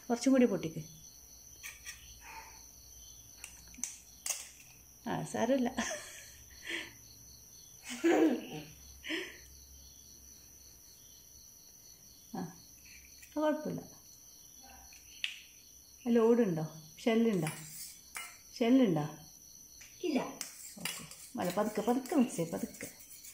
കുറച്ചും കൂടി പൊട്ടിക്ക് ആ സാരമില്ല ആ അത് കുഴപ്പമില്ല അതിൽ ഓടുണ്ടോ ഷെല്ലുണ്ടോ ഷെല്ലുണ്ടോ ഇല്ല ഓക്കെ വല്ല പതുക്കെ പതുക്കെ മിക്സ് ചെയ്യും പതുക്കെ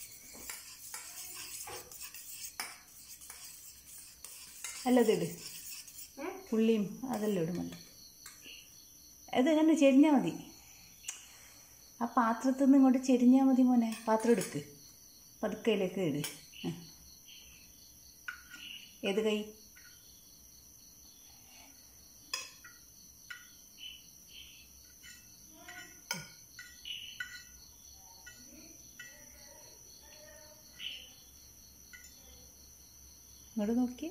അല്ലതിട് ഏ? ഉള്ളിയും അതെല്ലാം ഇടുമല്ലോ അത് അങ്ങനെ ചെരിഞ്ഞാൽ മതി ആ പാത്രത്തിൽ നിന്ന് ഇങ്ങോട്ട് ചെരിഞ്ഞാൽ മതി മോനെ പാത്രം എടുക്ക് പതുക്കയിലേക്ക് ഇട് ആ. ഏത് കൈ ഇങ്ങോട്ട് നോക്കി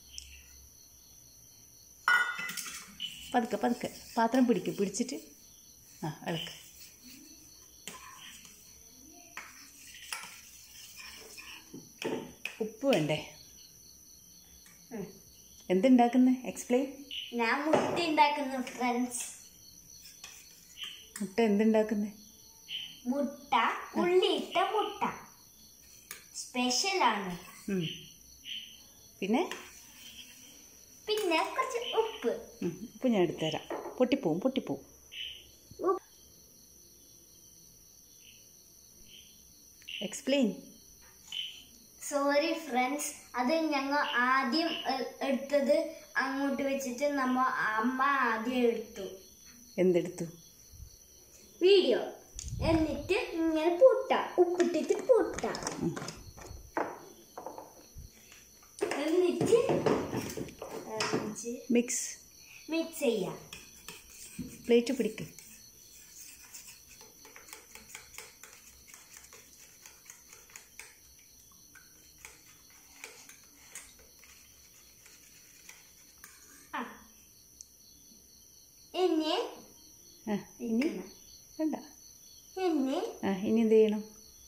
പതുക്കെ പതുക്കെ പാത്രം പിടിക്ക് പിടിച്ചിട്ട് ആ ഇളക്ക് ഉപ്പ് വേണ്ടേ ഉം. എന്തുണ്ടാക്കുന്നത് എക്സ്പ്ലെയിൻ ഞാൻ മുട്ട ഉണ്ടാക്കുന്നു ഫ്രണ്ട്സ് മുട്ട എന്തുണ്ടാക്കുന്നത് മുട്ട ഉള്ളിയിട്ട മുട്ട സ്പെഷ്യലാണ് പിന്നെ പിന്നെ കുറച്ച് ഉപ്പ് ഉം, ഉപ്പ് ഞാൻ എടുത്തുതരാം പൊട്ടിപ്പോവും പൊട്ടിപ്പോവും ഉപ്പ് എക്സ്പ്ലെയിൻ സോറി ഫ്രണ്ട്സ് അത് ഞങ്ങൾ ആദ്യം എ- എടുത്തത് അങ്ങോട്ട് വെച്ചിട്ട് നമ്മ അമ്മ ആദ്യം എടുത്തു എന്തെടുത്തു വീഡിയോ എന്നിട്ട് ഇങ്ങനെ പൂട്ട ഉപ്പിട്ടിട്ട് പൂട്ട എന്നിട്ട് മിക്സ് മിക്സ് ചെയ്യാം പ്ലേറ്റ് പിടിക്ക് ആ ഇനി ആ ഇനി വേണ്ട ഇനി ആ ഇനി എന്ത് ചെയ്യണം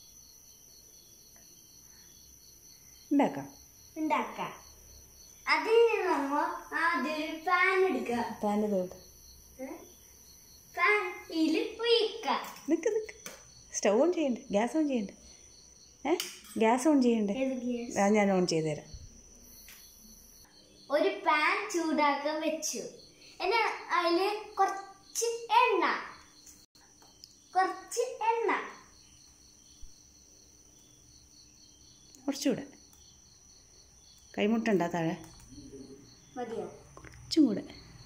ഉണ്ടാക്കാം ഉണ്ടാക്കാം അതിന് നമ്മ ആദ്യം ഒരു പാൻ എടുക്കുക പാനതോട് പാൻ ഇതിൽ പൊയ്ക്കാം നിൽക്ക് നിൽക്ക് സ്റ്റൗ ഓൺ ചെയ്യണ്ടേ ഗ്യാസ് ഓൺ ചെയ്യണ്ടേ ഏ ഗ്യാസ് ഓൺ ചെയ്യണ്ടേ ഏത് gas? ആ ഞാൻ ഓൺ ചെയ്ത് തരാം ഒരു പാൻ ചൂടാക്കാൻ വെച്ചു എന്നാൽ അതില് കുറച്ച് എണ്ണ കുറച്ച് എണ്ണ കുറച്ചുകൂടെ കൈമുട്ടുണ്ടോ താഴെ മതിയോ കുറച്ചും കൂടെ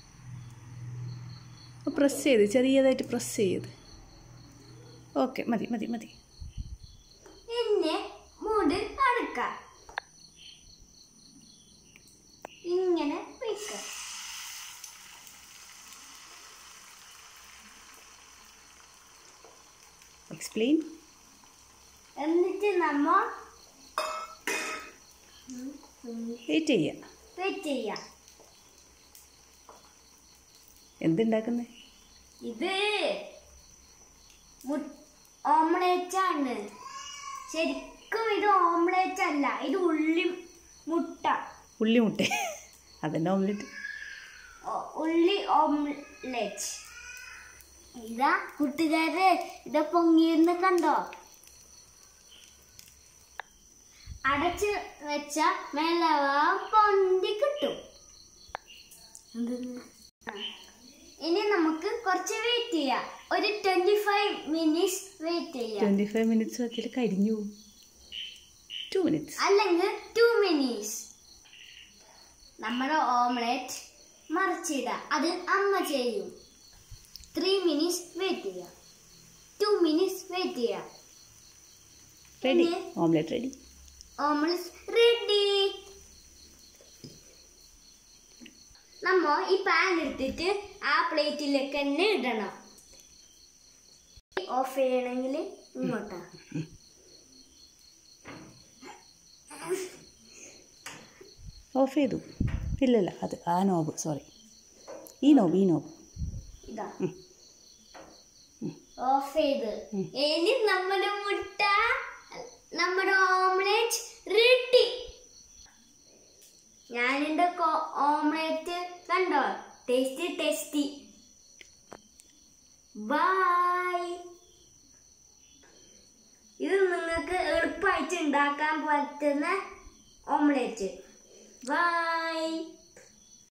പ്രസ് ചെയ്ത് ചെറിയതായിട്ട് പ്രസ് ചെയ്ത് ഓക്കെ മതി മതി മതി പിന്നെ മൂട് അടക്കാം ഇങ്ങനെ വെക്കാം എക്സ്പ്ലെയിൻ എന്നിട്ട് നമ്മ വെയിറ്റ് ചെയ്യുക വെയിറ്റ് ചെയ്യാം എന്തുണ്ടാക്കുന്നത് ഇത് ഓംലേറ്റ് ആണ് ശരിക്കും ഇത് ഓംലേറ്റ് അല്ല ഇത് ഉള്ളി മുട്ട ഉള്ളി മുട്ട അതന്നെ ഓംലെറ്റ് ഓ- ഉള്ളി ഓംലേറ്റ് ഇതാ കൂട്ടുകാരെ ഇത് പൊങ്ങിയിരുന്ന് കണ്ടോ അടച്ച് വെച്ച മേലവാ പൊന്തി കിട്ടും ആ. ഇനി നമുക്ക് കുറച്ച് വെയിറ്റ് ചെയ്യാം ഒരു ട്വന്റി ഫൈവ് മിനിറ്റ്സ് വെയിറ്റ് ചെയ്യാം ട്വൻറ്റി ഫൈവ് മിനിറ്റ്സ് വെച്ചിട്ട് കരിഞ്ഞു ടു മിനിറ്റ്സ് അല്ലെങ്കിൽ ടു മിനിറ്റ്സ് നമ്മുടെ ഓംലെറ്റ് മറിച്ചിടുക അത് അമ്മ ചെയ്യും ത്രീ മിനിറ്റ്സ് വെയിറ്റ് ചെയ്യാം ടു മിനിറ്റ്സ് വെയിറ്റ് ചെയ്യാം റെഡി പിന്നെ? ഓംലെറ്റ് റെഡി ഓംലെറ്റ് റെഡി നമ്മ ഈ പാൻ എടുത്തിട്ട് ആ പ്ലേറ്റിലേക്ക് തന്നെ ഇടണം ഓഫ് ചെയ്യണമെങ്കിൽ ഇങ്ങോട്ടാ ഓഫ് ചെയ്തു ഇല്ലല്ല അത് ആ നോബ് സോറി ഈ നോബ് ഈ നോബ് ഇതാ ഉം. ഓഫ് ചെയ്ത് ഉം. ഇനി നമ്മുടെ മുട്ട നമ്മുടെ ഓംലെറ്റ് റെഡി ഞാനെന്റെ ഓംലെറ്റ് കണ്ടോ ടേസ്റ്റി ടേസ്റ്റി ബൈ ഇത് നിങ്ങൾക്ക് എളുപ്പമായിട്ട് ഉണ്ടാക്കാൻ പറ്റുന്ന ഓംലെറ്റ് ബൈ